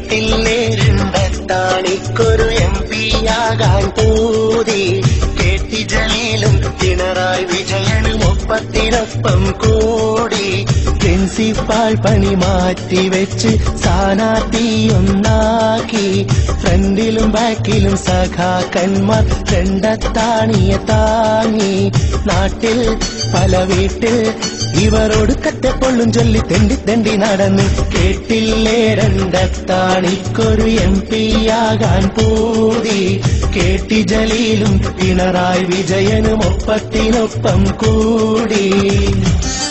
കേട്ടില്ലേ രണ്ടത്താണിക്കൊരു എം പിയാകാൻ പൂതി കേട്ടി ജലീലും പിണറായി വിജയനും ഒപ്പത്തിനൊപ്പം കൂടി പ്രിൻസിപ്പാൾ പണി മാറ്റി വെച്ച് സ്ഥാനാർത്ഥിയൊന്നാക്കി ഫ്രണ്ടിലും ബാക്കിലും സഖാക്കന്മാർ രണ്ടത്താണിയെ താങ്ങി നാട്ടിൽ പല വീട്ടിൽ ഇവരോട് കറ്റപ്പൊള്ളും ചൊല്ലി തെണ്ടി തെണ്ടി നടന്ന് കേട്ടില്ലേ രണ്ടത്താണിക്കൊരു എം പിയാകാൻ പൂതി കേട്ടി ജലീലും പിണറായി വിജയനും ഒപ്പത്തിനൊപ്പം കൂടി